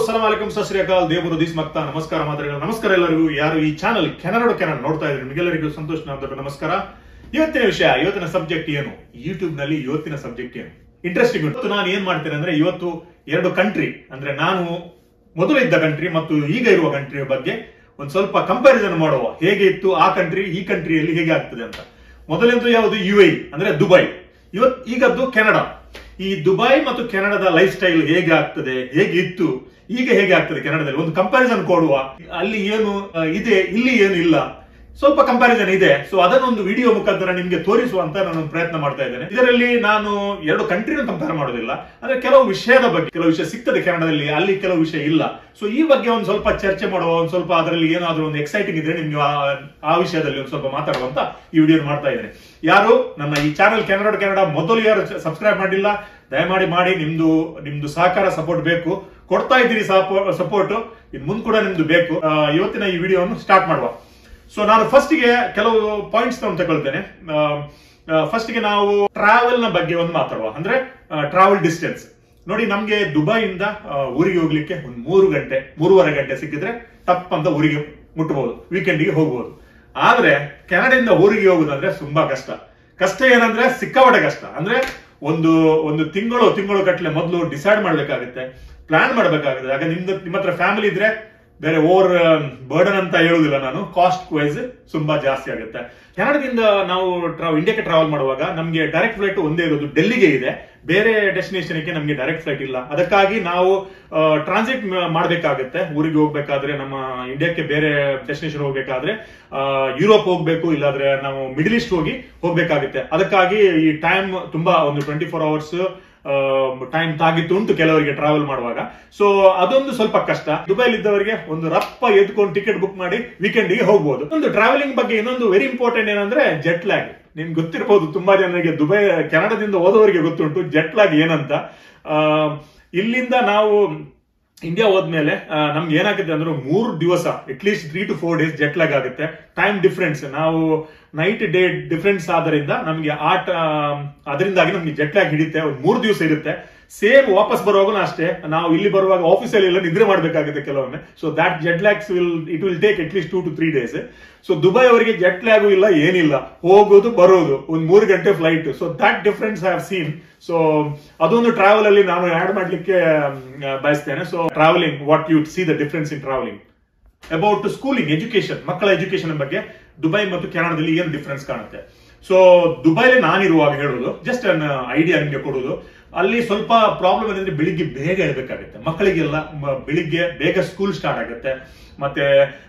ಸಲಾಂ ಅಲೈಕುಂ ಸತ್ ಶ್ರೀ ಅಕಾಲ್ ದೇವರು ದಿಸ್ ಮಕ್ತ ನಮಸ್ಕಾರ ಮಾದರಿಗಳು ನಮಸ್ಕಾರ ಎಲ್ಲರಿಗೂ ಯಾರು ಈ ಚಾನಲ್ ಕೆನಡ ಕೆನಡ ನೋಡ್ತಾ ಇದ್ರೆ ನಿಮಗೆಲ್ಲರಿಗೂ ಸಂತೋಷ ನಾವು ದೊಡ್ಡ ನಮಸ್ಕಾರ ಇವತ್ತಿನ ವಿಷಯ ಇವತ್ತಿನ ಸಬ್ಜೆಕ್ಟ್ ಏನು ಯೂಟ್ಯೂಬ್ ನಲ್ಲಿ ಇವತ್ತಿನ ಸಬ್ಜೆಕ್ಟ್ ಏನು ಇಂಟ್ರೆಸ್ಟಿಂಗ್ ಉಂಟು ನಾನು ಏನ್ ಮಾಡ್ತೇನೆ ಅಂದ್ರೆ ಇವತ್ತು ಎರಡು ಕಂಟ್ರಿ ಅಂದ್ರೆ ನಾನು ಮೊದಲು ಇದ್ದ ಕಂಟ್ರಿ ಮತ್ತು ಈಗ ಇರುವ ಕಂಟ್ರಿಯ ಬಗ್ಗೆ ಒಂದ್ ಸ್ವಲ್ಪ ಕಂಪ್ಯಾರಿಸನ್ ಮಾಡುವ ಹೇಗೆ ಇತ್ತು ಆ ಕಂಟ್ರಿ ಈ ಕಂಟ್ರಿಯಲ್ಲಿ ಹೇಗೆ ಆಗ್ತದೆ ಅಂತ ಮೊದಲೆಂದು ಯಾವುದು ಯು ಎ ಅಂದ್ರೆ ದುಬೈ ಇವತ್ ಈಗದ್ದು ಕೆನಡಾ ಈ ದುಬೈ ಮತ್ತು ಕೆನಡಾದ ಲೈಫ್ ಸ್ಟೈಲ್ ಹೇಗೆ ಆಗ್ತದೆ ಹೇಗೆ ಇತ್ತು ಈಗ ಹೇಗೆ ಆಗ್ತದೆ ಕೆನಡಾದಲ್ಲಿ ಒಂದು ಕಂಪ್ಯಾರಿಸನ್ ಕೊಡುವ ಅಲ್ಲಿ ಏನು ಆ, ಇದೆ ಇಲ್ಲಿ ಏನು ಇಲ್ಲ ಸ್ವಲ್ಪ ಕಂಪ್ಯಾರಿಸನ್ ಇದೆ ಸೊ ಅದನ್ನೊಂದು ವಿಡಿಯೋ ಮುಖಾಂತರ ನಿಮ್ಗೆ ತೋರಿಸುವಂತ ನಾನು ಒಂದು ಪ್ರಯತ್ನ ಮಾಡ್ತಾ ಇದ್ದೇನೆ ಇದರಲ್ಲಿ ನಾನು ಎರಡು ಕಂಟ್ರಿನ ಕಂಪೇರ್ ಮಾಡೋದಿಲ್ಲ ಅಂದ್ರೆ ಕೆಲವು ವಿಷಯದ ಬಗ್ಗೆ ಕೆಲವು ವಿಷಯ ಸಿಗ್ತದೆ ಕೆನಡಾದಲ್ಲಿ ಅಲ್ಲಿ ಕೆಲವು ವಿಷಯ ಇಲ್ಲ ಸೊ ಈ ಬಗ್ಗೆ ಒಂದು ಸ್ವಲ್ಪ ಚರ್ಚೆ ಮಾಡುವ ಒಂದು ಸ್ವಲ್ಪ ಅದರಲ್ಲಿ ಏನಾದ್ರೂ ಒಂದು ಎಕ್ಸೈಟಿಂಗ್ ಇದ್ರೆ ನಿಮ್ಗೆ ಆ- ಆ ವಿಷಯದಲ್ಲಿ ಒಂದು ಸ್ವಲ್ಪ ಮಾತಾಡುವಂತ ಈ ವಿಡಿಯೋ ಮಾಡ್ತಾ ಇದ್ದೇನೆ ಯಾರು ನನ್ನ ಈ ಚಾನಲ್ ಕೆನಡಾ ಕೆನಡಾ ಮೊದಲು ಯಾರು ಸಬ್ಸ್ಕ್ರೈಬ್ ಮಾಡಿಲ್ಲ ದಯಮಾಡಿ ಮಾಡಿ ನಿಮ್ದು ನಿಮ್ದು ಸಹಕಾರ ಸಪೋರ್ಟ್ ಬೇಕು ಕೊಡ್ತಾ ಇದ್ದೀರಿ ಸಪೋರ್ಟ್ ಇನ್ ಮುಂದ್ ಕೂಡ ನಿಮ್ದು ಬೇಕು ಆ, ಇವತ್ತಿನ ಈ ವಿಡಿಯೋವನ್ನು ಸ್ಟಾರ್ಟ್ ಮಾಡುವ ಸೊ ನಾನು ಫಸ್ಟ್ಗೆ ಕೆಲವು ಪಾಯಿಂಟ್ಸ್ ನಾನು ತಗೊಳ್ತೇನೆ ಫಸ್ಟ್ಗೆ ನಾವು ಟ್ರಾವೆಲ್ ನ ಬಗ್ಗೆ ಒಂದು ಮಾತಾಡುವ ಅಂದ್ರೆ ಟ್ರಾವೆಲ್ ಡಿಸ್ಟೆನ್ಸ್ ನೋಡಿ ನಮ್ಗೆ ದುಬೈಯಿಂದ ಆ, ಊರಿಗೆ ಹೋಗ್ಲಿಕ್ಕೆ ಒಂದು ಮೂರು ಗಂಟೆ ಮೂರುವರೆ ಗಂಟೆ ಸಿಕ್ಕಿದ್ರೆ ಟಪ್ ಅಂತ ಊರಿಗೆ ಮುಟ್ಟಬಹುದು ವೀಕೆಂಡ್ಗೆ ಹೋಗ್ಬೋದು ಆದ್ರೆ ಕೆನಡಿಂದ ಊರಿಗೆ ಹೋಗುದಂದ್ರೆ ತುಂಬಾ ಕಷ್ಟ ಕಷ್ಟ ಏನಂದ್ರೆ ಸಿಕ್ಕಾಪಟ್ಟೆ ಕಷ್ಟ ಅಂದ್ರೆ ಒಂದು ಒಂದು ತಿಂಗಳು ತಿಂಗಳು ಕಟ್ಲೆ ಮೊದಲು ಡಿಸೈಡ್ ಮಾಡ್ಬೇಕಾಗುತ್ತೆ ಪ್ಲಾನ್ ಮಾಡ್ಬೇಕಾಗುತ್ತೆ ಆಗ ನಿಮ್ದು ನಿಮ್ಮ ಹತ್ರ ಫ್ಯಾಮಿಲಿ ಇದ್ರೆ ಬೇರೆ ಓವರ್ ಬರ್ಡನ್ ಅಂತ ಹೇಳುದಿಲ್ಲ ನಾನು ಕಾಸ್ಟ್ ವೈಸ್ ತುಂಬಾ ಜಾಸ್ತಿ ಆಗುತ್ತೆ ಕೆನಡಾದಿಂದ ನಾವು ಟ್ರಾವ್ ಇಂಡಿಯಾಕ್ಕೆ ಟ್ರಾವೆಲ್ ಮಾಡುವಾಗ ನಮ್ಗೆ ಡೈರೆಕ್ಟ್ ಫ್ಲೈಟ್ ಒಂದೇ ಇರೋದು ಡೆಲ್ಲಿಗೆ ಇದೆ ಬೇರೆ ಡೆಸ್ಟಿನೇಷನ್ ಗೆ ನಮ್ಗೆ ಡೈರೆಕ್ಟ್ ಫ್ಲೈಟ್ ಇಲ್ಲ ಅದಕ್ಕಾಗಿ ನಾವು ಟ್ರಾನ್ಸಿಟ್ ಮಾಡಬೇಕಾಗುತ್ತೆ ಊರಿಗೆ ಹೋಗ್ಬೇಕಾದ್ರೆ ನಮ್ಮ ಇಂಡಿಯಾಕ್ಕೆ ಬೇರೆ ಡೆಸ್ಟಿನೇಷನ್ ಹೋಗ್ಬೇಕಾದ್ರೆ ಯುರೋಪ್ ಹೋಗ್ಬೇಕು ಇಲ್ಲಾದ್ರೆ ನಾವು ಮಿಡಿಲ್ ಈಸ್ಟ್ ಹೋಗಿ ಹೋಗ್ಬೇಕಾಗುತ್ತೆ ಅದಕ್ಕಾಗಿ ಈ ಟೈಮ್ ತುಂಬಾ ಒಂದು ಟ್ವೆಂಟಿ ಫೋರ್ ಅವರ್ಸ್ ಟೈಮ್ ತಾಗಿತ್ತು ಉಂಟು ಕೆಲವರಿಗೆ ಟ್ರಾವೆಲ್ ಮಾಡುವಾಗ ಸೊ ಅದೊಂದು ಸ್ವಲ್ಪ ಕಷ್ಟ ದುಬೈಲಿ ಇದ್ದವರಿಗೆ ಒಂದು ರಪ್ಪ ಎದ್ಕೊಂಡು ಟಿಕೆಟ್ ಬುಕ್ ಮಾಡಿ ವೀಕೆಂಡ್ ಗೆ ಹೋಗ್ಬೋದು ಒಂದು ಟ್ರಾವೆಲಿಂಗ್ ಬಗ್ಗೆ ಇನ್ನೊಂದು ವೆರಿ ಇಂಪಾರ್ಟೆಂಟ್ ಏನಂದ್ರೆ ಜೆಟ್ ಲ್ಯಾಗ್ ನಿಮ್ಗೆ ಗೊತ್ತಿರಬಹುದು ತುಂಬಾ ಜನರಿಗೆ ದುಬೈ ಕೆನಡಾದಿಂದ ಹೋದವರಿಗೆ ಗೊತ್ತುಂಟು ಜೆಟ್ ಲ್ಯಾಗ್ ಏನಂತ ಆ, ಇಲ್ಲಿಂದ ನಾವು ಇಂಡಿಯಾ ಹೋದ್ಮೇಲೆ ಆ, ನಮ್ಗೆ ಏನಾಗುತ್ತೆ ಅಂದ್ರೆ ಮೂರು ದಿವಸ at least three to four days jet lag ಆಗುತ್ತೆ ಟೈಮ್ ಡಿಫ್ರೆನ್ಸ್ ನಾವು ನೈಟ್ ಡೇ ಡಿಫ್ರೆನ್ಸ್ ಆದ್ರಿಂದ ನಮ್ಗೆ ಆ ಟ- ಅದರಿಂದಾಗಿ ನಮ್ಗೆ ಜೆಟ್ ಲ್ಯಾಗ್ ಹಿಡಿತೆ ಒಂದು ಮೂರು ದಿವಸ ಇರುತ್ತೆ ಸೇಮ್ ವಾಪಸ್ ಬರುವಾಗಲೂ ಅಷ್ಟೇ ನಾವು ಇಲ್ಲಿ ಬರುವಾಗ ಆಫೀಸಲ್ಲಿ ಎಲ್ಲ ನಿದ್ರೆ ಮಾಡಬೇಕಾಗುತ್ತೆ ಕೆಲವೊಮ್ಮೆ so that jet lags will it will take at least two to three days so Dubai ಅವರಿಗೆ ಜೆಟ್ ಲ್ಯಾಗು ಇಲ್ಲ ಏನಿಲ್ಲ ಹೋಗೋದು ಬರೋದು ಒಂದು ಮೂರು ಗಂಟೆ flight so that difference have seen so ಅದೊಂದು ಟ್ರಾವೆಲ್ ಅಲ್ಲಿ ನಾನು ಆಡ್ ಮಾಡ್ಲಿಕ್ಕೆ ಮ್, ಬಯಸ್ತೇನೆ so travelling what you see the difference in travelling about schooling education ಮಕ್ಕಳ ಎಜುಕೇಶನ್ ಬಗ್ಗೆ ದುಬೈ ಮತ್ತು ಕೆನಡಾದಲ್ಲಿ ಏನು ಡಿಫ್ರೆನ್ಸ್ ಕಾಣುತ್ತೆ ಸೊ ದುಬೈಲಿ ನಾನಿರುವಾಗ ಹೇಳೋದು ಜಸ್ಟ್ ಅನ್ ಐಡಿಯಾ ನಿಮಗೆ ಕೊಡೋದು ಅಲ್ಲಿ ಸ್ವಲ್ಪ ಪ್ರಾಬ್ಲಮ್ ಏನಂದ್ರೆ ಬೆಳಿಗ್ಗೆ ಬೇಗ ಹೇಳ್ಬೇಕಾಗುತ್ತೆ ಮಕ್ಕಳಿಗೆಲ್ಲ ಮ- ಬೆಳಿಗ್ಗೆ ಬೇಗ ಸ್ಕೂಲ್ ಸ್ಟಾರ್ಟ್ ಆಗುತ್ತೆ ಮತ್ತೆ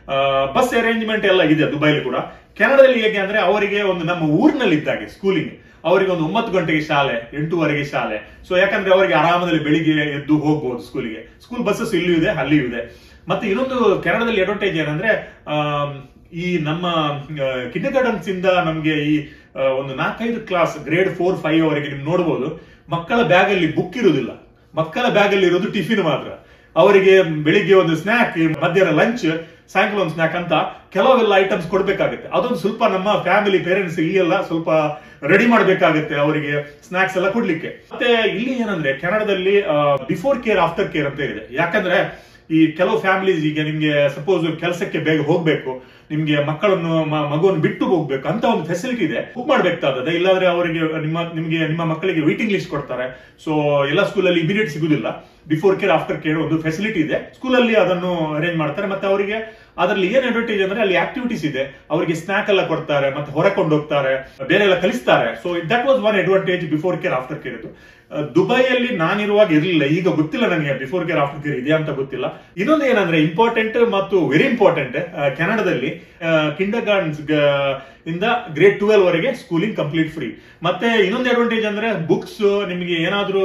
ಬಸ್ ಅರೇಂಜ್ಮೆಂಟ್ ಎಲ್ಲ ಇದೆ ದುಬೈಲಿ ಕೂಡ ಕೆನಡಾದಲ್ಲಿ ಹೇಗೆ ಅಂದ್ರೆ ಅವರಿಗೆ ಒಂದು ನಮ್ಮ ಊರಿನಲ್ಲಿ ಇದ್ದಾಗೆ ಸ್ಕೂಲಿಂಗ್ ಅವರಿಗೆ ಒಂದು ಒಂಬತ್ತು ಗಂಟೆಗೆ ಶಾಲೆ ಎಂಟೂವರೆಗೆ ಶಾಲೆ ಸೊ ಯಾಕಂದ್ರೆ ಅವರಿಗೆ ಆರಾಮದಲ್ಲಿ ಬೆಳಿಗ್ಗೆ ಎದ್ದು ಹೋಗ್ಬೋದು ಸ್ಕೂಲಿಗೆ ಸ್ಕೂಲ್ ಬಸ್ಸಸ್ ಇಲ್ಲಿಯೂ ಇದೆ ಅಲ್ಲಿಯೂ ಇದೆ ಮತ್ತೆ ಇನ್ನೊಂದು ಕೆನಡಾದಲ್ಲಿ ಅಡ್ವಾಂಟೇಜ್ ಏನಂದ್ರೆ ಆಮ್, ಈ ನಮ್ಮ ಕಿಂಡರ್ ಗಾರ್ಡನ್ಸ್ ಇಂದ ನಮ್ಗೆ ಈ ಆ, ಒಂದು ನಾಲ್ಕೈದು ಕ್ಲಾಸ್ ಗ್ರೇಡ್ ಫೋರ್ ಫೈವ್ ಅವರೆಗೆ ನಿಮ್ಗೆ ನೋಡಬಹುದು ಮಕ್ಕಳ ಬ್ಯಾಗ್ ಅಲ್ಲಿ ಬುಕ್ ಇರುವುದಿಲ್ಲ ಮಕ್ಕಳ ಬ್ಯಾಗ್ ಅಲ್ಲಿ ಇರೋದು ಟಿಫಿನ್ ಮಾತ್ರ ಅವರಿಗೆ ಬೆಳಿಗ್ಗೆ ಒಂದು ಸ್ನಾಕ್ ಮಧ್ಯಾಹ್ನ ಲಂಚ್ ಸಾಯಂಕಾಲ ಒಂದು ಸ್ನಾಕ್ ಅಂತ ಕೆಲವೆಲ್ಲ ಐಟಮ್ಸ್ ಕೊಡ್ಬೇಕಾಗುತ್ತೆ ಅದೊಂದು ಸ್ವಲ್ಪ ನಮ್ಮ ಫ್ಯಾಮಿಲಿ ಪೇರೆಂಟ್ಸ್ ಇಲ್ಲಿ ಎಲ್ಲ ಸ್ವಲ್ಪ ರೆಡಿ ಮಾಡ್ಬೇಕಾಗುತ್ತೆ ಅವರಿಗೆ ಸ್ನಾಕ್ಸ್ ಎಲ್ಲ ಕೊಡ್ಲಿಕ್ಕೆ ಮತ್ತೆ ಇಲ್ಲಿ ಏನಂದ್ರೆ ಕೆನಡಾದಲ್ಲಿ ಬಿಫೋರ್ ಕೇರ್ ಆಫ್ಟರ್ ಕೇರ್ ಅಂತ ಇದೆ ಯಾಕಂದ್ರೆ ಈ ಕೆಲವು ಫ್ಯಾಮಿಲೀಸ್ ಈಗ ನಿಮ್ಗೆ ಸಪೋಸ್ ಕೆಲಸಕ್ಕೆ ಬೇಗ ಹೋಗ್ಬೇಕು ನಿಮ್ಗೆ ಮಕ್ಕಳನ್ನು ಮ- ಮಗುವನ್ನು ಬಿಟ್ಟು ಹೋಗ್ಬೇಕು ಅಂತ ಒಂದು ಫೆಸಿಲಿಟಿ ಇದೆ ಬುಕ್ ಮಾಡ್ಬೇಕಾಗ್ತದೆ ಇಲ್ಲಾಂದ್ರೆ ಅವರಿಗೆ ನಿಮ್ಮ ನಿಮ್ಗೆ ನಿಮ್ಮ ಮಕ್ಕಳಿಗೆ ವೇಟಿಂಗ್ ಲಿಸ್ಟ್ ಕೊಡ್ತಾರೆ ಸೊ ಎಲ್ಲ ಸ್ಕೂಲಲ್ಲಿ ಇಮಿಡಿಯೇಟ್ ಸಿಗುದಿಲ್ಲ ಬಿಫೋರ್ ಕೇರ್ ಆಫ್ಟರ್ ಕೇರ್ ಒಂದು ಫೆಸಿಲಿಟಿ ಇದೆ ಸ್ಕೂಲಲ್ಲಿ ಅದನ್ನು ಅರೇಂಜ್ ಮಾಡ್ತಾರೆ ಮತ್ತೆ ಅವರಿಗೆ ಅದರಲ್ಲಿ ಏನ್ ಅಡ್ವಾಂಟೇಜ್ ಅಂದ್ರೆ ಅಲ್ಲಿ ಆಕ್ಟಿವಿಟೀಸ್ ಇದೆ ಅವರಿಗೆ ಸ್ನಾಕ್ ಎಲ್ಲ ಕೊಡ್ತಾರೆ ಮತ್ತೆ ಹೊರಕೊಂಡು ಹೋಗ್ತಾರೆ ಬೇರೆ ಎಲ್ಲ ಕಲಿಸ್ತಾರೆ so that was one advantage before care after care ಇದು ಆ, ದುಬೈಯಲ್ಲಿ ನಾನಿರುವಾಗ ಇರಲಿಲ್ಲ ಈಗ ಗೊತ್ತಿಲ್ಲ ನನಗೆ ಬಿಫೋರ್ ಕೇರ್ ಆಫ್ಟರ್ ಕೇರ್ ಇದೆಯಾ ಅಂತ ಗೊತ್ತಿಲ್ಲ ಇನ್ನೊಂದು ಏನಂದ್ರೆ ಇಂಪಾರ್ಟೆಂಟ್ ಮತ್ತು ವೆರಿ ಇಂಪಾರ್ಟೆಂಟ್ ಕೆನಡಾದಲ್ಲಿ ಕಿಂಡರ್ ಗಾರ್ಡನ್ಸ್ ಇಂದ ಗ್ರೇಡ್ ಟ್ವೆಲ್ ವರೆಗೆ ಸ್ಕೂಲಿಂಗ್ ಕಂಪ್ಲೀಟ್ ಫ್ರೀ ಮತ್ತೆ ಇನ್ನೊಂದು ಅಡ್ವಾಂಟೇಜ್ ಅಂದ್ರೆ ಬುಕ್ಸ್ ನಿಮಗೆ ಏನಾದ್ರೂ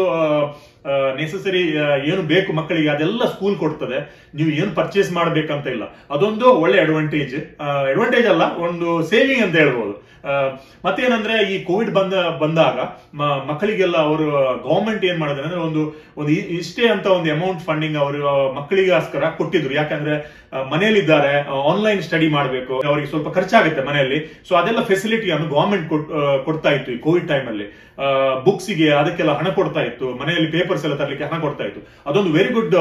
ನೆಸಸರಿ ಏನು ಬೇಕು ಮಕ್ಕಳಿಗೆ ಅದೆಲ್ಲ ಸ್ಕೂಲ್ ಕೊಡ್ತದೆ ನೀವು ಏನು ಪರ್ಚೇಸ್ ಮಾಡ್ಬೇಕಂತ ಇಲ್ಲ ಅದೊಂದು ಒಳ್ಳೆ ಅಡ್ವಾಂಟೇಜ್ ಅಡ್ವಾಂಟೇಜ್ ಅಲ್ಲ ಒಂದು ಸೇವಿಂಗ್ ಅಂತ ಹೇಳ್ಬೋದು ಆ, ಮತ್ತೇನಂದ್ರೆ ಈ ಕೋವಿಡ್ ಬಂದ ಬಂದಾಗ ಮ- ಮಕ್ಕಳಿಗೆಲ್ಲ ಅವರು ಗವರ್ಮೆಂಟ್ ಏನ್ ಮಾಡಿದ್ರೆ ಅಂದ್ರೆ ಒಂದು ಒಂದು ಇ- ಇಷ್ಟೇ ಅಂತ ಒಂದು ಅಮೌಂಟ್ ಫಂಡಿಂಗ್ ಅವರು ಮಕ್ಕಳಿಗೋಸ್ಕರ ಕೊಟ್ಟಿದ್ರು ಯಾಕಂದ್ರೆ ಆ, ಮನೆಯಲ್ಲಿದ್ದಾರೆ ಆನ್ಲೈನ್ ಸ್ಟಡಿ ಮಾಡಬೇಕು ಅವರಿಗೆ ಸ್ವಲ್ಪ ಖರ್ಚಾಗುತ್ತೆ ಮನೆಯಲ್ಲಿ ಸೊ ಅದೆಲ್ಲ ಫೆಸಿಲಿಟಿಯನ್ನು ಗವರ್ಮೆಂಟ್ ಕೊಡ್ತಾ ಇತ್ತು ಈ ಕೋವಿಡ್ ಟೈಮ್ ಅಲ್ಲಿ ಬುಕ್ಸಿಗೆ ಅದಕ್ಕೆಲ್ಲ ಹಣ ಕೊಡ್ತಾ ಇತ್ತು ಮನೆಯಲ್ಲಿ ಪೇಪರ್ಸ್ ಎಲ್ಲ ತರಲಿಕ್ಕೆ ಹಣ ಕೊಡ್ತಾ ಇತ್ತು ಅದೊಂದು ವೆರಿ ಗುಡ್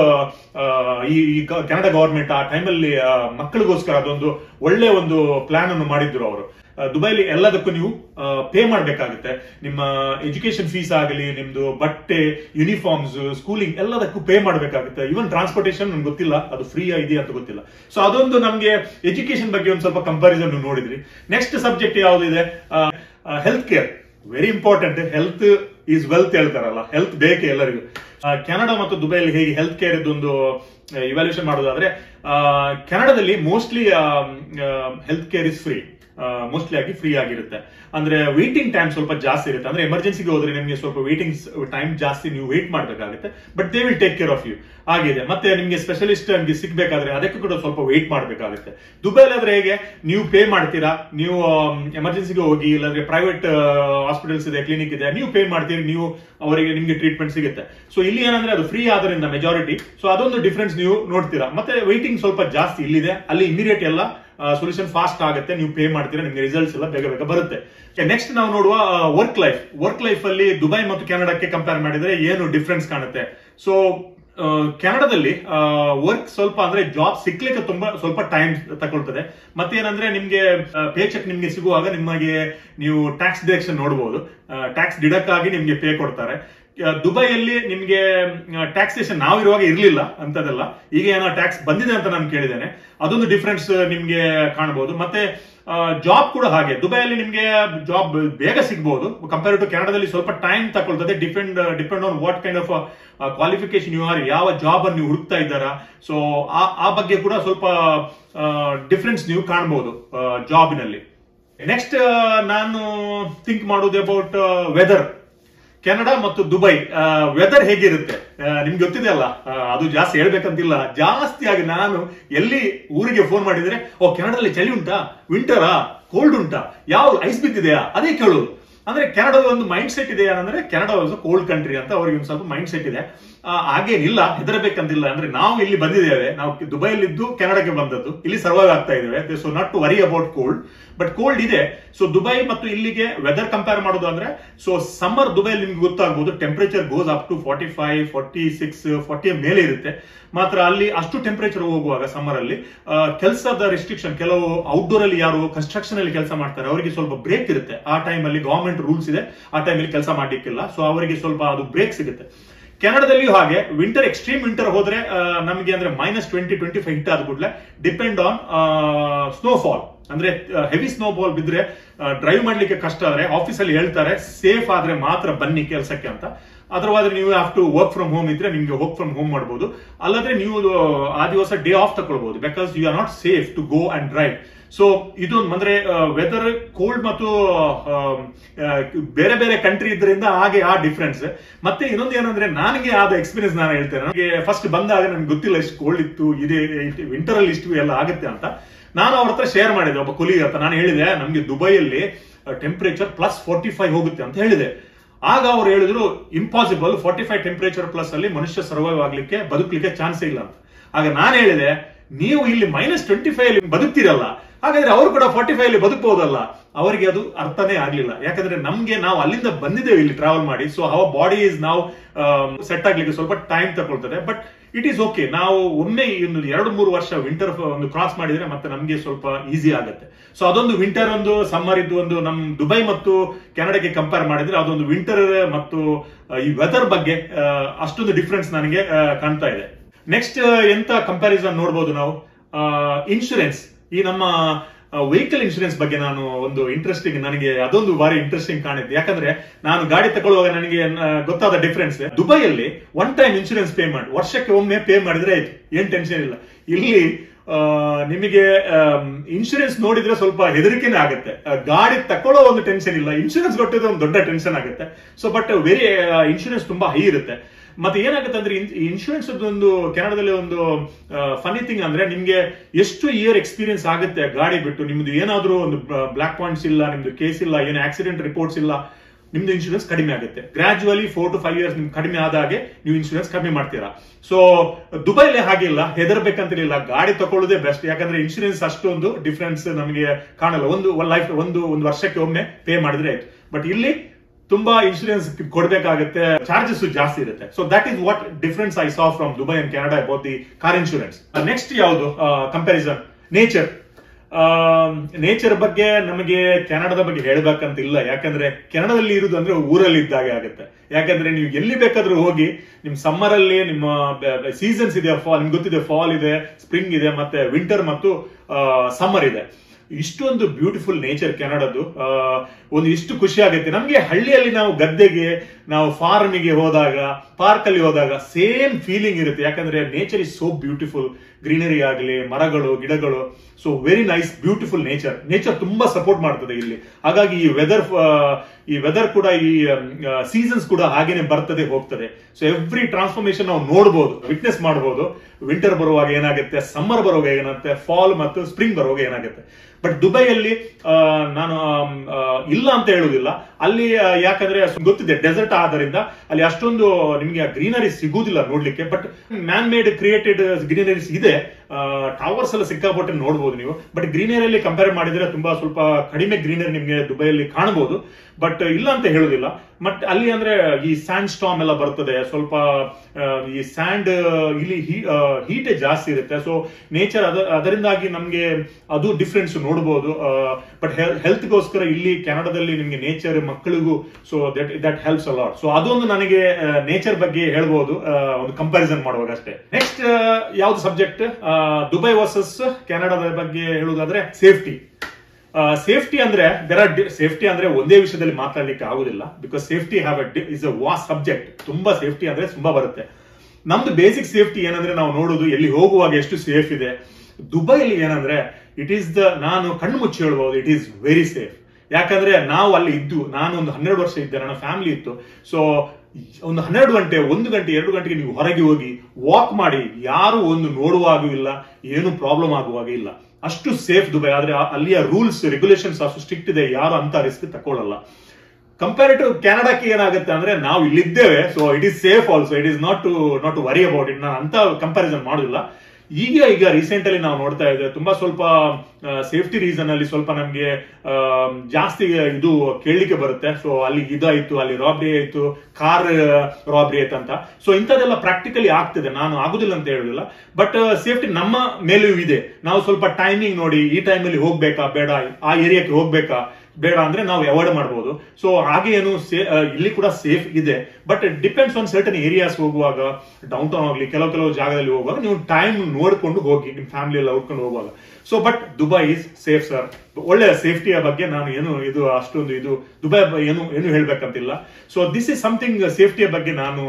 ಈ ಈ ಕ- ಕೆನಡಾ ಗವರ್ಮೆಂಟ್ ಆ ಟೈಮಲ್ಲಿ ಮಕ್ಕಳಿಗೋಸ್ಕರ ಅದೊಂದು ಒಳ್ಳೆ ಒಂದು ಪ್ಲಾನ್ ಅನ್ನು ಮಾಡಿದ್ರು ಅವರು ಆ, ದುಬೈಲಿ ಎಲ್ಲದಕ್ಕೂ ನೀವು ಪೇ ಮಾಡಬೇಕಾಗುತ್ತೆ ನಿಮ್ಮ ಎಜುಕೇಶನ್ ಫೀಸ್ ಆಗಲಿ ನಿಮ್ದು ಬಟ್ಟೆ ಯೂನಿಫಾರ್ಮ್ಸ್ ಸ್ಕೂಲಿಂಗ್ ಎಲ್ಲದಕ್ಕೂ ಪೇ ಮಾಡಬೇಕಾಗುತ್ತೆ ಈವನ್ ಟ್ರಾನ್ಸ್ಪೋರ್ಟೇಷನ್ ನಮ್ಗೆ ಗೊತ್ತಿಲ್ಲ ಅದು ಫ್ರೀ ಇದೆಯಾ ಅಂತ ಗೊತ್ತಿಲ್ಲ ಸೊ ಅದೊಂದು ನಮ್ಗೆ ಎಜುಕೇಶನ್ ಬಗ್ಗೆ ಒಂದು ಸ್ವಲ್ಪ ಕಂಪಾರಿಸನ್ ನೋಡಿದ್ರಿ ನೆಕ್ಸ್ಟ್ ಸಬ್ಜೆಕ್ಟ್ ಯಾವುದಿದೆ health care very important health is wealth ಹೇಳ್ತಾರಲ್ಲ ಹೆಲ್ತ್ ಬೇಕೆ ಎಲ್ಲರಿಗೂ ಆ, ಕೆನಡಾ ಮತ್ತು ದುಬೈಲಿ ಹೇಗೆ ಹೆಲ್ತ್ ಕೇರ್ ಇದೊಂದು ಇವ್ಯಾಲ್ಯೂಷನ್ ಮಾಡೋದಾದ್ರೆ ಆ, ಕೆನಡಾದಲ್ಲಿ mostly health care is free mostly ಆಗಿ ಫ್ರೀ ಆಗಿರುತ್ತೆ ಅಂದ್ರೆ ವೇಟಿಂಗ್ ಟೈಮ್ ಸ್ವಲ್ಪ ಜಾಸ್ತಿ ಇರುತ್ತೆ ಅಂದ್ರೆ ಎಮರ್ಜೆನ್ಸಿಗೆ ಹೋದ್ರೆ ನಿಮಗೆ ಸ್ವಲ್ಪ ವೇಟಿಂಗ್ ಟೈಮ್ ಜಾಸ್ತಿ ನೀವು ವೇಟ್ ಮಾಡಬೇಕಾಗುತ್ತೆ but they will take care of you ಆಗಿದೆ ಮತ್ತೆ ನಿಮಗೆ ಸ್ಪೆಷಲಿಸ್ಟ್ ನಿಮಗೆ ಸಿಗ್ಬೇಕಾದ್ರೆ ಅದಕ್ಕೆ ಕೂಡ ಸ್ವಲ್ಪ ವೇಟ್ ಮಾಡಬೇಕಾಗುತ್ತೆ ದುಬೈಲ್ ಆದ್ರೆ ಹೇಗೆ ನೀವು ಪೇ ಮಾಡ್ತೀರಾ ನೀವು ಎಮರ್ಜೆನ್ಸಿಗೆ ಹೋಗಿ ಇಲ್ಲಾಂದ್ರೆ ಪ್ರೈವೇಟ್ ಹಾಸ್ಪಿಟಲ್ಸ್ ಇದೆ ಕ್ಲಿನಿಕ್ ಇದೆ ನೀವು ಪೇ ಮಾಡ್ತೀರಿ ನೀವು ಅವರಿಗೆ ನಿಮ್ಗೆ ಟ್ರೀಟ್ಮೆಂಟ್ ಸಿಗುತ್ತೆ ಸೊ ಇಲ್ಲಿ ಏನಂದ್ರೆ ಅದು ಫ್ರೀ ಆದ್ರಿಂದ ಮೆಜಾರಿಟಿ ಸೊ ಅದೊಂದು ಡಿಫ್ರೆನ್ಸ್ ನೀವು ನೋಡ್ತೀರಾ ಮತ್ತೆ ವೇಟಿಂಗ್ ಸ್ವಲ್ಪ ಜಾಸ್ತಿ ಇಲ್ಲಿದೆ ಅಲ್ಲಿ ಇಮಿಡಿಯೇಟ್ ಎಲ್ಲ ಸೊಲ್ಯೂಷನ್ ಫಾಸ್ಟ್ ಆಗುತ್ತೆ ನೀವು ಪೇ ಮಾಡ್ತೀರಾ ನಿಮ್ಗೆ ರಿಸಲ್ಟ್ಸ್ ಎಲ್ಲ ಬೇಗ ಬೇಗ ಬರುತ್ತೆ ನೆಕ್ಸ್ಟ್ ನಾವು ನೋಡುವ ವರ್ಕ್ ಲೈಫ್ ವರ್ಕ್ ಲೈಫ್ ಅಲ್ಲಿ ದುಬೈ ಮತ್ತು ಕೆನಡಾಕ್ಕೆ ಕಂಪೇರ್ ಮಾಡಿದ್ರೆ ಏನು ಡಿಫ್ರೆನ್ಸ್ ಕಾಣುತ್ತೆ ಸೊ ಕೆನಡಾದಲ್ಲಿ ವರ್ಕ್ ಸ್ವಲ್ಪ ಅಂದ್ರೆ ಜಾಬ್ ಸಿಕ್ಲಿಕ್ಕೆ ತುಂಬಾ ಸ್ವಲ್ಪ ಟೈಮ್ ತಗೊಳ್ತದೆ ಮತ್ತೇನಂದ್ರೆ ನಿಮ್ಗೆ ಪೇ ಚೆಕ್ ನಿಮ್ಗೆ ಸಿಗುವಾಗ ನಿಮಗೆ ನೀವು ಟ್ಯಾಕ್ಸ್ ಡಿಡಕ್ಷನ್ ನೋಡಬಹುದು ಟ್ಯಾಕ್ಸ್ ಡಿಡಕ್ಟ್ ಆಗಿ ನಿಮ್ಗೆ ಪೇ ಕೊಡ್ತಾರೆ ಆ, ದುಬೈಯಲ್ಲಿ ನಿಮ್ಗೆ ಟ್ಯಾಕ್ಸೇಷನ್ ನಾವಿರುವಾಗ ಇರ್ಲಿಲ್ಲ ಅಂತದೆಲ್ಲ ಈಗ ಏನೋ ಟ್ಯಾಕ್ಸ್ ಬಂದಿದೆ ಅಂತ ನಾನು ಕೇಳಿದ್ದೇನೆ ಅದೊಂದು ಡಿಫ್ರೆನ್ಸ್ ನಿಮ್ಗೆ ಕಾಣಬಹುದು ಮತ್ತೆ ಜಾಬ್ ಕೂಡ ಹಾಗೆ ದುಬೈಯಲ್ಲಿ ನಿಮ್ಗೆ ಜಾಬ್ ಬೇಗ ಸಿಗ್ಬಹುದು ಕಂಪೇರ್ ಟು ಕೆನಡಾದಲ್ಲಿ ಸ್ವಲ್ಪ ಟೈಮ್ ತಗೊಳ್ತದೆ depend depend on what kind of qualification you are ಯಾವ ಜಾಬ್ ಅನ್ನು ನೀವು ಹುಡುಕ್ತಾ ಇದ್ದಾರಾ ಸೊ ಆ ಬಗ್ಗೆ ಕೂಡ ಸ್ವಲ್ಪ ಡಿಫ್ರೆನ್ಸ್ ನೀವು ಕಾಣಬಹುದು ಜಾಬಿನಲ್ಲಿ ನೆಕ್ಸ್ಟ್ ನಾನು ಥಿಂಕ್ ಮಾಡೋದು ಅಬೌಟ್ ವೆದರ್ ಕೆನಡಾ ಮತ್ತು ದುಬೈ ವೆದರ್ ಹೇಗಿರುತ್ತೆ ಆ, ನಿಮ್ಗೆ ಗೊತ್ತಿದೆ ಅಲ್ಲ ಆ, ಅದು ಜಾಸ್ತಿ ಹೇಳ್ಬೇಕಂತಿಲ್ಲ ಜಾಸ್ತಿ ಆಗಿ ನಾನು ಎಲ್ಲಿ ಊರಿಗೆ ಫೋನ್ ಮಾಡಿದ್ರೆ ಓ ಕೆನಡಾದಲ್ಲಿ ಚಳಿ ಉಂಟಾ ವಿಂಟರಾ ಕೋಲ್ಡ್ ಉಂಟಾ ಯಾವ ಐಸ್ ಬಿದ್ದಿದೆಯಾ ಅದೇ ಕೇಳೋದು ಅಂದ್ರೆ ಕೆನಡಾದ ಒಂದು ಮೈಂಡ್ ಸೆಟ್ ಇದೆ ಏನಂದ್ರೆ ಕೆನಡಾ ವಾಸ್ ಕೋಲ್ಡ್ ಕಂಟ್ರಿ ಅಂತ ಅವ್ರಿಗೆ ಒಂದು ಸ್ವಲ್ಪ ಮೈಂಡ್ ಸೆಟ್ ಇದೆ ಆ, ಹಾಗೇನಿಲ್ಲ ಹೆದರಬೇಕಂತಿಲ್ಲ ಅಂದ್ರೆ ನಾವು ಇಲ್ಲಿ ಬಂದಿದ್ದೇವೆ ನಾವು ದುಬೈಲಿದ್ದು ಕೆನಡಾಗೆ ಬಂದದ್ದು ಇಲ್ಲಿ ಸರ್ವೈವ್ ಆಗ್ತಾ ಇದ್ದೇವೆ so not to worry about cold but cold ಇದೆ ಸೊ ದುಬೈ ಮತ್ತು ಇಲ್ಲಿಗೆ ವೆದರ್ ಕಂಪೇರ್ ಮಾಡೋದು ಅಂದ್ರೆ ಸೊ ಸಮ್ಮರ್ ದುಬೈ ನಿಮ್ಗೆ ಗೊತ್ತಾಗಬಹುದು temperature goes up to forty five forty six ಫಾರ್ಟಿಯ ಮೇಲೆ ಇರುತ್ತೆ ಮಾತ್ರ ಅಲ್ಲಿ ಅಷ್ಟು ಟೆಂಪರೇಚರ್ ಹೋಗುವಾಗ ಸಮ್ಮರ್ ಅಲ್ಲಿ ಕೆಲಸದ ರೆಸ್ಟ್ರಿಕ್ಷನ್ ಕೆಲವು ಔಟ್ಡೋರ್ ಅಲ್ಲಿ ಯಾರು ಕನ್ಸ್ಟ್ರಕ್ಷನ್ ಅಲ್ಲಿ ಕೆಲಸ ಮಾಡ್ತಾರೆ ಅವರಿಗೆ ಸ್ವಲ್ಪ ಬ್ರೇಕ್ ಇರುತ್ತೆ ಆ ಟೈಮ್ ಅಲ್ಲಿ ಗವರ್ಮೆಂಟ್ ರೂಲ್ಸ್ ಇದೆ ಆ ಟೈಮ್ ಅಲ್ಲಿ ಕೆಲಸ ಮಾಡ್ಲಿಕ್ಕಿಲ್ಲ ಸೊ ಅವರಿಗೆ ಸ್ವಲ್ಪ ಅದು ಬ್ರೇಕ್ ಸಿಗುತ್ತೆ ಕೆನಡಾದಲ್ಲಿಯೂ ಹಾಗೆ ವಿಂಟರ್ ಎಕ್ಸ್ಟ್ರೀಮ್ ವಿಂಟರ್ ಹೋದ್ರೆ ಆ, ನಮಗೆ ಅಂದ್ರೆ minus twenty twenty five hit ಆದ ಕೂಡಲೇ ಡಿಪೆಂಡ್ ಆನ್ ಸ್ನೋಫಾಲ್ ಅಂದ್ರೆ ಹೆವಿ ಸ್ನೋಫಾಲ್ ಬಿದ್ರೆ ಡ್ರೈವ್ ಮಾಡ್ಲಿಕ್ಕೆ ಕಷ್ಟ ಆದ್ರೆ ಆಫೀಸಲ್ಲಿ ಹೇಳ್ತಾರೆ ಸೇಫ್ ಆದ್ರೆ ಮಾತ್ರ ಬನ್ನಿ ಕೆಲಸಕ್ಕೆ ಅಂತ ಅದರವಾದ್ರೆ ನೀವು have to work from home ಇದ್ರೆ ನಿಮ್ಗೆ ವರ್ಕ್ ಫ್ರಮ್ ಹೋಮ್ ಮಾಡಬಹುದು ಅಲ್ಲದ್ರೆ ನೀವು ಆ ದಿವಸ ಡೇ ಆಫ್ ತಗೊಳ್ಬಹುದು because you are not safe to go and drive so ಇದೊಂದು ಅಂದ್ರೆ ವೆದರ್ ಕೋಲ್ಡ್ ಮತ್ತು ಆ, ಆ, ಬೇರೆ ಬೇರೆ ಕಂಟ್ರಿ ಇದ್ರಿಂದ ಹಾಗೆ ಆ ಡಿಫ್ರೆನ್ಸ್ ಮತ್ತೆ ಇನ್ನೊಂದು ಏನಂದ್ರೆ ನನಗೆ ಆದ ಎಕ್ಸ್ಪೀರಿಯನ್ಸ್ ನಾನು ಹೇಳ್ತೇನೆ ನನಗೆ ಫಸ್ಟ್ ಬಂದಾಗ ನನ್ಗೆ ಗೊತ್ತಿಲ್ಲ ಎಷ್ಟು ಕೋಲ್ಡ್ ಇತ್ತು ಇದೆ ವಿಂಟರ್ ಅಲ್ಲಿ ಇಷ್ಟು ಎಲ್ಲ ಆಗುತ್ತೆ ಅಂತ ನಾನು ಅವ್ರ ಹತ್ರ ಶೇರ್ ಮಾಡಿದೆ ಒಬ್ಬ ಕೊಲಿಗ್ ಹತ್ರ ನಾನು ಹೇಳಿದೆ ನಮ್ಗೆ ದುಬೈಯಲ್ಲಿ ಟೆಂಪರೇಚರ್ ಪ್ಲಸ್ ಫೋರ್ಟಿ ಫೈವ್ ಹೋಗುತ್ತೆ ಅಂತ ಹೇಳಿದೆ ಆಗ ಅವ್ರು ಹೇಳಿದ್ರು impossible forty five temperature plus ಅಲ್ಲಿ ಮನುಷ್ಯ ಸರ್ವೈವ್ ಆಗ್ಲಿಕ್ಕೆ ಬದುಕಲಿಕ್ಕೆ ಚಾನ್ಸ್ ಇಲ್ಲ ಅಂತ ಆಗ ನಾನು ಹೇಳಿದೆ ನೀವು ಇಲ್ಲಿ ಮೈನಸ್ ಟ್ವೆಂಟಿ ಫೈವ್ ಅಲ್ಲಿ ಬದುಕ್ತಿರಲ್ಲ ಹಾಗಾದ್ರೆ ಅವರು ಕೂಡ ಫಾರ್ಟಿ ಫೈವ್ ಅಲ್ಲಿ ಬದುಕಬಹುದಲ್ಲ ಅವರಿಗೆ ಅದು ಅರ್ಥನೇ ಆಗ್ಲಿಲ್ಲ ಯಾಕಂದ್ರೆ ನಮ್ಗೆ ನಾವು ಅಲ್ಲಿಂದ ಬಂದಿದ್ದೇವೆ ಇಲ್ಲಿ ಟ್ರಾವೆಲ್ ಮಾಡಿ ಸೊ ಅವರ್ ಬಾಡಿ ಇಸ್ ನಾವು ಸೆಟ್ ಆಗ್ಲಿಕ್ಕೆ ಸ್ವಲ್ಪ ಟೈಮ್ ತಗೊಳ್ತದೆ ಬಟ್ ಇಟ್ ಈಸ್ ಓಕೆ ನಾವು ಒಮ್ಮೆ ಇನ್ನು ಎರಡು ಮೂರು ವರ್ಷ ವಿಂಟರ್ ಒಂದು ಕ್ರಾಸ್ ಮಾಡಿದ್ರೆ ಮತ್ತೆ ನಮ್ಗೆ ಸ್ವಲ್ಪ ಈಸಿ ಆಗುತ್ತೆ ಸೊ ಅದೊಂದು ವಿಂಟರ್ ಒಂದು ಸಮ್ಮರ್ ಇದ್ದು ಒಂದು ನಮ್ ದುಬೈ ಮತ್ತು ಕೆನಡಾಗೆ ಕಂಪೇರ್ ಮಾಡಿದ್ರೆ ಅದೊಂದು ವಿಂಟರ್ ಮತ್ತು ಆ, ಈ ವೆದರ್ ಬಗ್ಗೆ ಆ, ಅಷ್ಟೊಂದು ಡಿಫ್ರೆನ್ಸ್ ನನಗೆ ಆ, ಕಾಣ್ತಾ ಇದೆ ನೆಕ್ಸ್ಟ್ ಎಂತ ಕಂಪ್ಯಾರಿಸನ್ ನೋಡ್ಬೋದು ನಾವು ಇನ್ಶೂರೆನ್ಸ್ ಈ ನಮ್ಮ ವೆಹಿಕಲ್ ಇನ್ಶೂರೆನ್ಸ್ ಬಗ್ಗೆ ನಾನು ಒಂದು ಇಂಟ್ರೆಸ್ಟಿಂಗ್ ನನಗೆ ಅದೊಂದು ಬಾರಿ ಇಂಟ್ರೆಸ್ಟಿಂಗ್ ಕಾಣಿತ್ತು ಯಾಕಂದ್ರೆ ನಾನು ಗಾಡಿ ತಗೊಳ್ಳುವಾಗ ನನಗೆ ನ- ಗೊತ್ತಾದ ಡಿಫ್ರೆನ್ಸ್ ದುಬೈಯಲ್ಲಿ ಒನ್ ಟೈಮ್ ಇನ್ಶೂರೆನ್ಸ್ ಪೇ ಮಾಡಿ ವರ್ಷಕ್ಕೆ ಒಮ್ಮೆ ಪೇ ಮಾಡಿದ್ರೆ ಆಯ್ತು ಏನ್ ಟೆನ್ಷನ್ ಇಲ್ಲ ಇಲ್ಲಿ ಆ, ನಿಮಗೆ ಇನ್ಶೂರೆನ್ಸ್ ನೋಡಿದ್ರೆ ಸ್ವಲ್ಪ ಹೆದರಿಕೆನೇ ಆಗುತ್ತೆ ಆ, ಗಾಡಿ ತಕೊಳ್ಳೋ ಒಂದು ಟೆನ್ಷನ್ ಇಲ್ಲ ಇನ್ಶೂರೆನ್ಸ್ ಕೊಟ್ಟಿದ್ರೆ ಒಂದು ದೊಡ್ಡ ಟೆನ್ಷನ್ ಆಗುತ್ತೆ ಸೊ ಬಟ್ ವೆರಿ ಇನ್ಶೂರೆನ್ಸ್ ತುಂಬಾ ಹೈ ಇರುತ್ತೆ ಮತ್ತೆ ಏನಾಗುತ್ತೆ ಅಂದ್ರೆ ಇನ್ಶೂರೆನ್ಸ್ ಒಂದು ಕೆನಡಾದಲ್ಲಿ ಒಂದು ಫನಿ ಥಿಂಗ್ ಅಂದ್ರೆ ನಿಮ್ಗೆ ಎಷ್ಟು ಇಯರ್ ಎಕ್ಸ್ಪೀರಿಯನ್ಸ್ ಆಗುತ್ತೆ ಗಾಡಿ ಬಿಟ್ಟು ನಿಮ್ದು ಏನಾದ್ರೂ ಒಂದು ಬ್ಲಾಕ್ ಪಾಯಿಂಟ್ಸ್ ಇಲ್ಲ ನಿಮ್ದು ಕೇಸ್ ಇಲ್ಲ ಏನು ಆಕ್ಸಿಡೆಂಟ್ ರಿಪೋರ್ಟ್ಸ್ ಇಲ್ಲ ನಿಮ್ದು ಇನ್ಶೂರೆನ್ಸ್ ಕಡಿಮೆ ಆಗುತ್ತೆ gradually four to five years ನಿಮ್ಗೆ ಕಡಿಮೆ ಆದಾಗೆ ನೀವು ಇನ್ಶೂರೆನ್ಸ್ ಕಡಿಮೆ ಮಾಡ್ತೀರಾ ಸೊ ದುಬೈಲಿ ಹಾಗಿಲ್ಲ ಹೆದರ್ಬೇಕಂತಿಲ್ಲ ಗಾಡಿ ತಗೊಳ್ಳೋದೇ ಬೆಸ್ಟ್ ಯಾಕಂದ್ರೆ ಇನ್ಶೂರೆನ್ಸ್ ಅಷ್ಟೊಂದು ಡಿಫ್ರೆನ್ಸ್ ನಮಗೆ ಕಾಣಲ್ಲ ಒಂದು ಲೈಫ್ ಒಂದು ಒಂದು ವರ್ಷಕ್ಕೆ ಒಮ್ಮೆ ಪೇ ಮಾಡಿದ್ರೆ ಆಯ್ತು ಬಟ್ ಇಲ್ಲಿ ತುಂಬಾ ಇನ್ಶೂರೆನ್ಸ್ ಕೊಡಬೇಕಾಗುತ್ತೆ ಚಾರ್ಜಸ್ ಜಾಸ್ತಿ ಇರುತ್ತೆ so that is what difference I saw from Dubai and Canada about the car insurance next ಯಾವುದು ಕಂಪ್ಯಾರಿಸನ್ ನೇಚರ್ ನೇಚರ್ ಬಗ್ಗೆ ನಮಗೆ ಕೆನಡಾದ ಬಗ್ಗೆ ಹೇಳ್ಬೇಕಂತ ಇಲ್ಲ ಯಾಕಂದ್ರೆ ಕೆನಡಾದಲ್ಲಿ ಇರುದು ಅಂದ್ರೆ ಊರಲ್ಲಿ ಇದ್ದಾಗೆ ಆಗುತ್ತೆ ಯಾಕಂದ್ರೆ ನೀವು ಎಲ್ಲಿ ಬೇಕಾದ್ರೂ ಹೋಗಿ ನಿಮ್ ಸಮ್ಮರ್ ಅಲ್ಲಿ ನಿಮ್ಮ ಸೀಸನ್ಸ್ ಇದೆ ಫಾಲ್ ನಿಮ್ಗೆ ಗೊತ್ತಿದೆ ಫಾಲ್ ಇದೆ ಸ್ಪ್ರಿಂಗ್ ಇದೆ ಮತ್ತೆ ವಿಂಟರ್ ಮತ್ತು ಸಮ್ಮರ್ ಇದೆ ಇಷ್ಟೊಂದು ಬ್ಯೂಟಿಫುಲ್ ನೇಚರ್ ಕೆನಡಾದು ಒಂದು ಇಷ್ಟು ಖುಷಿ ಆಗುತ್ತೆ ನಮ್ಗೆ ಹಳ್ಳಿಯಲ್ಲಿ ನಾವು ಗದ್ದೆಗೆ ನಾವು ಫಾರ್ಮಿಗೆ ಹೋದಾಗ ಪಾರ್ಕ್ ಅಲ್ಲಿ ಹೋದಾಗ ಸೇಮ್ ಫೀಲಿಂಗ್ ಇರುತ್ತೆ ಯಾಕಂದ್ರೆ nature is so beautiful greenery ಆಗಲಿ ಮರಗಳು ಗಿಡಗಳು so very nice beautiful nature nature ತುಂಬಾ ಸಪೋರ್ಟ್ ಮಾಡ್ತದೆ ಇಲ್ಲಿ ಹಾಗಾಗಿ ಈ ವೆದರ್ ಈ ವೆದರ್ ಕೂಡ ಈ ಸೀಸನ್ಸ್ ಕೂಡ ಹಾಗೇನೆ ಬರ್ತದೆ ಹೋಗ್ತದೆ ಸೊ ಎವ್ರಿ ಟ್ರಾನ್ಸ್ಫಾರ್ಮೇಶನ್ ನಾವು ನೋಡಬಹುದು ವಿಟ್ನೆಸ್ ಮಾಡಬಹುದು ವಿಂಟರ್ ಬರುವಾಗ ಏನಾಗುತ್ತೆ ಸಮ್ಮರ್ ಬರುವಾಗ ಏನಾಗುತ್ತೆ ಫಾಲ್ ಮತ್ತು ಸ್ಪ್ರಿಂಗ್ ಬರುವಾಗ ಏನಾಗುತ್ತೆ ಬಟ್ ದುಬೈಯಲ್ಲಿ ನಾನು ಇಲ್ಲ ಅಂತ ಹೇಳುವುದಿಲ್ಲ ಅಲ್ಲಿ ಯಾಕಂದ್ರೆ ಗೊತ್ತಿದೆ ಡೆಸರ್ಟ್ ಆದ್ರಿಂದ ಅಲ್ಲಿ ಅಷ್ಟೊಂದು ನಿಮಗೆ ಗ್ರೀನರಿ ಸಿಗುವುದಿಲ್ಲ ನೋಡ್ಲಿಕ್ಕೆ but man made created greeneries ಇದೆ ಟವರ್ಸ್ ಎಲ್ಲ ಸಿಕ್ಕಾಪಟ್ಟೆ ನೋಡಬಹುದು ನೀವು ಬಟ್ ಗ್ರೀನರಿಯಲ್ಲಿ ಕಂಪೇರ್ ಮಾಡಿದ್ರೆ ತುಂಬಾ ಸ್ವಲ್ಪ ಕಡಿಮೆ ಗ್ರೀನರಿ ನಿಮಗೆ ದುಬೈಯಲ್ಲಿ ಕಾಣಬಹುದು ಬಟ್ ಇಲ್ಲ ಅಂತ ಹೇಳುದಿಲ್ಲ ಬಟ್ ಅಲ್ಲಿ ಅಂದ್ರೆ ಈ ಸ್ಯಾಂಡ್ ಸ್ಟಾಮ್ ಎಲ್ಲ ಬರ್ತದೆ ಸ್ವಲ್ಪ ಈ ಸ್ಯಾಂಡ್ ಇಲ್ಲಿ ಹೀಟೇ ಜಾಸ್ತಿ ಇರುತ್ತೆ ಸೊ ನೇಚರ್ ಅದ ಅದರಿಂದಾಗಿ ನಮ್ಗೆ ಅದು ಡಿಫ್ರೆನ್ಸ್ ನೋಡಬಹುದು ಬಟ್ ಹೆಲ್ತ್ಗೋಸ್ಕರ ಇಲ್ಲಿ ಕೆನಡಾದಲ್ಲಿ ನಿಮ್ಗೆ ನೇಚರ್ ಮಕ್ಕಳಿಗೂ so that that helps a lot so ಅದೊಂದು ನನಗೆ ನೇಚರ್ ಬಗ್ಗೆ ಹೇಳ್ಬೋದು ಒಂದು ಕಂಪ್ಯಾರಿಸನ್ ಮಾಡುವಾಗ ಅಷ್ಟೇ ನೆಕ್ಸ್ಟ್ ಯಾವ್ದು ಸಬ್ಜೆಕ್ಟ್ ದುಬೈ ವರ್ಸಸ್ ಕೆನಡಾದ ಬಗ್ಗೆ ಹೇಳುವುದಾದ್ರೆ ಸೇಫ್ಟಿ ಸೇಫ್ಟಿ ಅಂದ್ರೆ ದರ್ ಆರ್ ಸೇಫ್ಟಿ ಅಂದ್ರೆ ಒಂದೇ ವಿಷಯದಲ್ಲಿ ಮಾತಾಡ್ಲಿಕ್ಕೆ ಆಗುದಿಲ್ಲ because safety have is a was subject ತುಂಬಾ ಸೇಫ್ಟಿ ಅಂದ್ರೆ ತುಂಬಾ ಬರುತ್ತೆ ನಮ್ದು ಬೇಸಿಕ್ ಸೇಫ್ಟಿ ಏನಂದ್ರೆ ನಾವು ನೋಡೋದು ಎಲ್ಲಿ ಹೋಗುವಾಗ ಎಷ್ಟು ಸೇಫ್ ಇದೆ ದುಬೈಲಿ ಏನಂದ್ರೆ ಇಟ್ ಈಸ್ ದ ನಾನು ಕಣ್ಣು ಮುಚ್ಚಿ ಹೇಳ್ಬಹುದು ಇಟ್ ಈಸ್ ವೆರಿ ಸೇಫ್ ಯಾಕಂದ್ರೆ ನಾವು ಅಲ್ಲಿ ಇದ್ದು ನಾನು ಒಂದು ಹನ್ನೆರಡು ವರ್ಷ ಇದ್ದೆ ನನ್ನ ಫ್ಯಾಮಿಲಿ ಇತ್ತು ಸೊ ಒಂದು ಹನ್ನೆರಡು ಗಂಟೆ ಒಂದು ಗಂಟೆ ಎರಡು ಗಂಟೆಗೆ ನೀವು ಹೊರಗೆ ಹೋಗಿ ವಾಕ್ ಮಾಡಿ ಯಾರು ಒಂದು ನೋಡುವಾಗೂ ಇಲ್ಲ ಏನು ಪ್ರಾಬ್ಲಮ್ ಆಗುವಾಗ ಇಲ್ಲ ಅಷ್ಟು ಸೇಫ್ ದುಬೈ ಆದ್ರೆ ಅಲ್ಲಿಯ ರೂಲ್ಸ್ ರೆಗ್ಯುಲೇಷನ್ಸ್ ಅಷ್ಟು ಸ್ಟ್ರಿಕ್ಟ್ ಇದೆ ಯಾರು ಅಂತ ರಿಸ್ಕ್ ತಕೊಳ್ಳಲ್ಲ ಕಂಪೇರಿಟಿವ್ ಕೆನಡಾಕ್ಕೆ ಏನಾಗುತ್ತೆ ಅಂದ್ರೆ ನಾವು ಇಲ್ಲಿದ್ದೇವೆ so it is safe also it is not to not to worry about it ನಾನು ಅಂತ ಕಂಪ್ಯಾರಿಸನ್ ಮಾಡೋದಿಲ್ಲ ಈಗ ಈಗ ರೀಸೆಂಟ್ ಅಲ್ಲಿ ನಾವು ನೋಡ್ತಾ ಇದ್ದೇವೆ ತುಂಬಾ ಸ್ವಲ್ಪ ಸೇಫ್ಟಿ ರೀಸನ್ ಅಲ್ಲಿ ಸ್ವಲ್ಪ ನಮ್ಗೆ ಜಾಸ್ತಿ ಇದು ಕೇಳಲಿಕ್ಕೆ ಬರುತ್ತೆ ಸೊ ಅಲ್ಲಿ ಇದಾಯ್ತು ಅಲ್ಲಿ ರಾಬ್ರಿ ಆಯ್ತು ಕಾರ್ ರಾಬ್ರಿ ಆಯ್ತು ಅಂತ ಸೊ ಇಂಥದ್ದೆಲ್ಲ ಪ್ರಾಕ್ಟಿಕಲಿ ಆಗ್ತದೆ ನಾನು ಆಗುದಿಲ್ಲ ಅಂತ ಹೇಳುದಿಲ್ಲ ಬಟ್ ಸೇಫ್ಟಿ ನಮ್ಮ ಮೇಲೂ ಇದೆ ನಾವು ಸ್ವಲ್ಪ ಟೈಮಿಂಗ್ ನೋಡಿ ಈ ಟೈಮಲ್ಲಿ ಹೋಗ್ಬೇಕಾ ಬೇಡ ಆ ಏರಿಯಾಕ್ಕೆ ಹೋಗ್ಬೇಕಾ ಬೇಡ ಅಂದ್ರೆ ನಾವು ಅವಾಯ್ಡ್ ಮಾಡಬಹುದು ಸೊ ಹಾಗೆ ಏನು ಇಲ್ಲಿ ಕೂಡ ಸೇಫ್ ಇದೆ but depends on certain areas ಹೋಗುವಾಗ ಡೌನ್ ಟೌನ್ ಆಗಲಿ ಕೆಲವು ಕೆಲವು ಜಾಗದಲ್ಲಿ ಹೋಗುವಾಗ ನೀವು ಟೈಮ್ ನೋಡ್ಕೊಂಡು ಹೋಗಿ ನಿಮ್ ಫ್ಯಾಮಿಲಿ ಎಲ್ಲ ಉಟ್ಕೊಂಡು ಹೋಗುವಾಗ so but Dubai is safe sir ಒಳ್ಳೆ ಸೇಫ್ಟಿಯ ಬಗ್ಗೆ ನಾನು ಏನು ಇದು ಅಷ್ಟೊಂದು ಇದು ದುಬೈ ಏನು ಏನು ಹೇಳ್ಬೇಕಂತಿಲ್ಲ ಸೊ ದಿಸ್ ಇಸ್ ಸಮಥಿಂಗ್ ಸೇಫ್ಟಿಯ ಬಗ್ಗೆ ನಾನು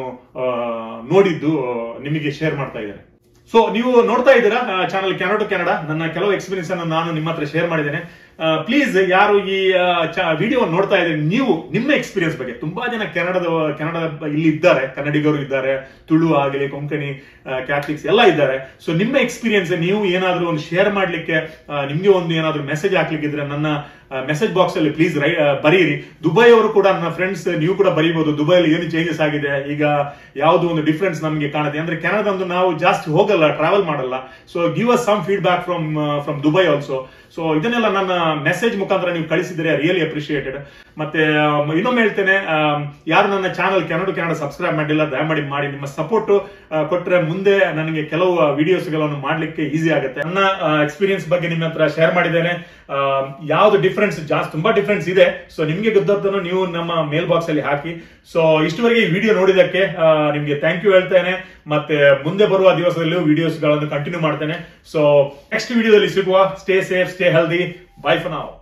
ನೋಡಿದ್ದು ನಿಮಗೆ ಶೇರ್ ಮಾಡ್ತಾ ಇದ್ದೇನೆ ಸೊ ನೀವು ನೋಡ್ತಾ ಇದ್ದೀರಾ ಚಾನಲ್ ಕೆನಡಾ ಕೆನಡಾ ನನ್ನ ಕೆಲವು ಎಕ್ಸ್ಪೀರಿಯನ್ಸ್ ಅನ್ನು ನಾನು ನಿಮ್ಮ ಹತ್ರ ಶೇರ್ ಮಾಡಿದ್ದೇನೆ ಪ್ಲೀಸ್ ಯಾರು ಈ ವಿಡಿಯೋ ನೋಡ್ತಾ ಇದ್ರೆ ನೀವು ನಿಮ್ಮ ಎಕ್ಸ್ಪೀರಿಯನ್ಸ್ ಬಗ್ಗೆ ತುಂಬಾ ಜನ ಕೆನಡಾದ ಕೆನಡಾ ಇಲ್ಲಿ ಇದ್ದಾರೆ ಕನ್ನಡಿಗರು ಇದ್ದಾರೆ ತುಳು ಆಗಲಿ ಕೊಂಕಣಿ ಕ್ಯಾಥಲಿಕ್ಸ್ ಎಲ್ಲ ಇದ್ದಾರೆ ಸೊ ನಿಮ್ಮ ಎಕ್ಸ್ಪೀರಿಯನ್ಸ್ ನೀವು ಏನಾದ್ರೂ ಒಂದು ಶೇರ್ ಮಾಡ್ಲಿಕ್ಕೆ ನಿಮ್ಗೆ ಒಂದು ಏನಾದ್ರೂ ಮೆಸೇಜ್ ಹಾಕ್ಲಿಕ್ಕಿದ್ರೆ ನನ್ನ ಮೆಸೇಜ್ ಬಾಕ್ಸ್ ಅಲ್ಲಿ ಪ್ಲೀಸ್ ರೈ ಬರೀರಿ ದುಬೈ ಅವರು ಕೂಡ ನನ್ನ ಫ್ರೆಂಡ್ಸ್ ನೀವು ಕೂಡ ಬರೀಬಹುದು ದುಬೈಲಿ ಏನು ಚೇಂಜಸ್ ಆಗಿದೆ ಈಗ ಯಾವ್ದು ಒಂದು ಡಿಫ್ರೆನ್ಸ್ ನಮಗೆ ಕಾಣುತ್ತೆ ಅಂದ್ರೆ ಕೆನಡಾದಂದು ನಾವು ಜಾಸ್ತಿ ಹೋಗಲ್ಲ ಟ್ರಾವೆಲ್ ಮಾಡಲ್ಲ so give us some feedback from from Dubai also so ಇದನ್ನೆಲ್ಲ ನನ್ನ ಮೆಸೇಜ್ ಮುಖಾಂತರ ನೀವು ಕಳಿಸಿದ್ರೆ ರಿಯಲಿ ಅಪ್ರಿಶಿಯೇಟೆಡ್ ಮತ್ತೆ ಇನ್ನೊಮ್ಮೆ ಹೇಳ್ತೇನೆ ಯಾರು ನನ್ನ ಚಾನಲ್ ಕೆನಡ ಕೆನಡ ಸಬ್ಸ್ಕ್ರೈಬ್ ಮಾಡಿಲ್ಲ ದಯಮಾಡಿ ಮಾಡಿ ನಿಮ್ಮ ಸಪೋರ್ಟ್ ಕೊಟ್ರೆ ಮುಂದೆ ನನಗೆ ಕೆಲವು ವಿಡಿಯೋಸ್ಗಳನ್ನು ಮಾಡ್ಲಿಕ್ಕೆ ಈಸಿ ಆಗುತ್ತೆ ನನ್ನ ಎಕ್ಸ್ಪೀರಿಯನ್ಸ್ ಬಗ್ಗೆ ನಿಮ್ಮ ಹತ್ರ ಶೇರ್ ಮಾಡಿದ್ದೇನೆ ಯಾವ್ದು ಡಿಫ್ರೆನ್ಸ್ ಜಾಸ್ತಿ ತುಂಬಾ ಡಿಫ್ರೆನ್ಸ್ ಇದೆ ಸೊ ನಿಮ್ಗೆ ಗೊತ್ತದನ್ನು ನೀವು ನಮ್ಮ ಮೇಲ್ ಬಾಕ್ಸ್ ಅಲ್ಲಿ ಹಾಕಿ ಸೊ ಇಷ್ಟುವರೆಗೆ ಈ ವಿಡಿಯೋ ನೋಡಿದಕ್ಕೆ ನಿಮ್ಗೆ ಥ್ಯಾಂಕ್ ಯು ಹೇಳ್ತೇನೆ ಮತ್ತೆ ಮುಂದೆ ಬರುವ ದಿವಸದಲ್ಲೂ ವಿಡಿಯೋಸ್ ಗಳನ್ನು ಕಂಟಿನ್ಯೂ ಮಾಡ್ತೇನೆ ಸೊ ನೆಕ್ಸ್ಟ್ ವಿಡಿಯೋದಲ್ಲಿ ಸಿಗುವ stay safe stay healthy bye for ನಾವ್